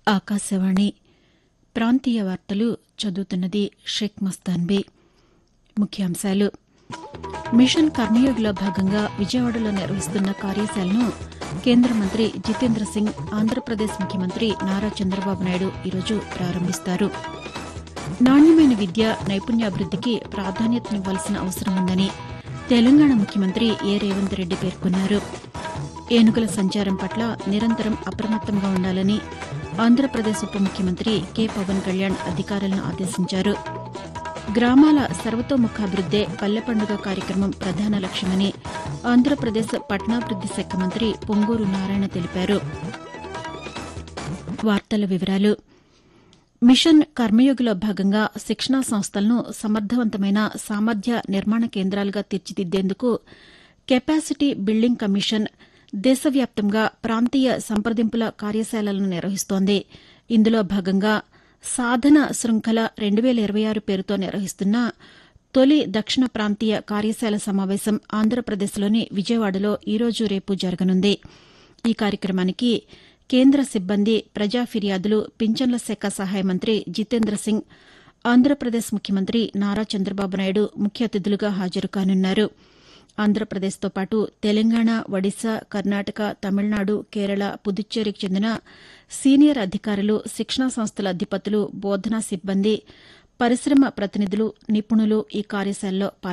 ఆకాశవాణి ప్రాంతీయ వార్తలు చదువుతున్నది షేక్ మస్తాన్బీ ముఖ్యాంశాలు మిషన్ కర్మయోగిలో భాగంగా విజయవాడలో నిర్వహిస్తున్న కార్యశాలను కేంద్ర మంత్రి జితేంద్ర సింగ్ ఆంధ్రప్రదేశ్ ముఖ్యమంత్రి నారా చంద్రబాబు నాయుడు ఈరోజు ప్రారంభిస్తారు నాణ్యమైన విద్య నైపుణ్యాభివృద్దికి ప్రాధాన్యతనివ్వాల్సిన అవసరం ఉందని తెలంగాణ ముఖ్యమంత్రి ఏ రేవంత్ రెడ్డి పేర్కొన్నారు ఏనుగుల సంచారం పట్ల నిరంతరం అప్రమత్తంగా ఉండాలని ఆంధ్రప్రదేశ్ ఉప ముఖ్యమంత్రి కె పవన్ కళ్యాణ్ అధికారులను ఆదేశించారు గ్రామాల సర్వతోముఖాభివృద్దే పల్లె పండుగ కార్యక్రమం ప్రధాన లక్ష్యమని ఆంధ్రప్రదేశ్ పట్టణాభివృద్ది శాఖ మంత్రి పొంగూరు నారాయణ తెలిపారు వార్తల వివరాలు మిషన్ కర్మయోగిలో భాగంగా శిక్షణా సంస్థలను సమర్థవంతమైన సామర్థ్య నిర్మాణ కేంద్రాలుగా తీర్చిదిద్దేందుకు కెపాసిటీ బిల్డింగ్ కమిషన్ దేశవ్యాప్తంగా ప్రాంతీయ సంప్రదింపుల కార్యశాలలను నిర్వహిస్తోంది ఇందులో భాగంగా సాధన శృంఖల రెండు వేల ఇరవై ఆరు పేరుతో నిర్వహిస్తున్న తొలి దక్షిణ ప్రాంతీయ కార్యశాల సమావేశం ఆంధ్రప్రదేశ్లోని విజయవాడలో ఈరోజు రేపు జరగనుంది ఈ కార్యక్రమానికి కేంద్ర సిబ్బంది ప్రజా ఫిర్యాదులు పింఛన్ల శాఖ సహాయ మంత్రి జితేంద్ర సింగ్ ఆంధ్రప్రదేశ్ ముఖ్యమంత్రి నారా చంద్రబాబు నాయుడు ముఖ్య అతిథులుగా హాజరు కానున్నారు ఆంధ్రప్రదేశ్తో పాటు తెలంగాణ ఒడిశా కర్ణాటక తమిళనాడు కేరళ పుదుచ్చేరికి చెందిన సీనియర్ అధికారులు శిక్షణా సంస్థల అధిపతులు బోధనా సిబ్బంది పరిశ్రమ ప్రతినిధులు నిపుణులు ఈ కార్యశాలలో పాల్గొన్నారు